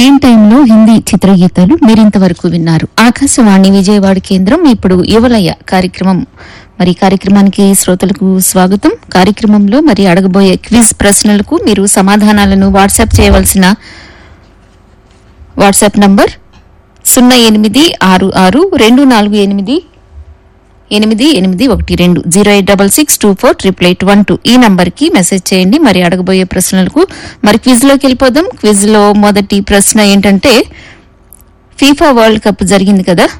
screen టైంలో హిందీ చిత్రగీతాలు మీరింతవరకు విన్నారు ఆకాశవాణి విజయవాడ కేంద్రం ఇప్పుడు యువలయ కార్యక్రమం మరి కార్యక్రమానికి శ్రోతలకు స్వాగతం కార్యక్రమంలో మరి అడగబోయే క్విజ్ ప్రశ్నలకు మీరు సమాధానాలను వాట్సాప్ చేయవలసిన వాట్సాప్ నంబర్ సున్నా ఎనిమిది ఆరు ఆరు రెండు నాలుగు ఎనిమిది ఎనిమిది ఎనిమిది ఒకటి రెండు zero eight double six two four triple eight one two ఈ నంబర్ కి మెసేజ్ చేయండి మరి అడగబోయే ప్రశ్నలకు మరి క్విజ్ లోకి వెళ్ళిపోదాం క్విజ్ లో మొదటి ప్రశ్న ఏంటంటే ఫీఫా వరల్డ్ కప్ జరిగింది కదా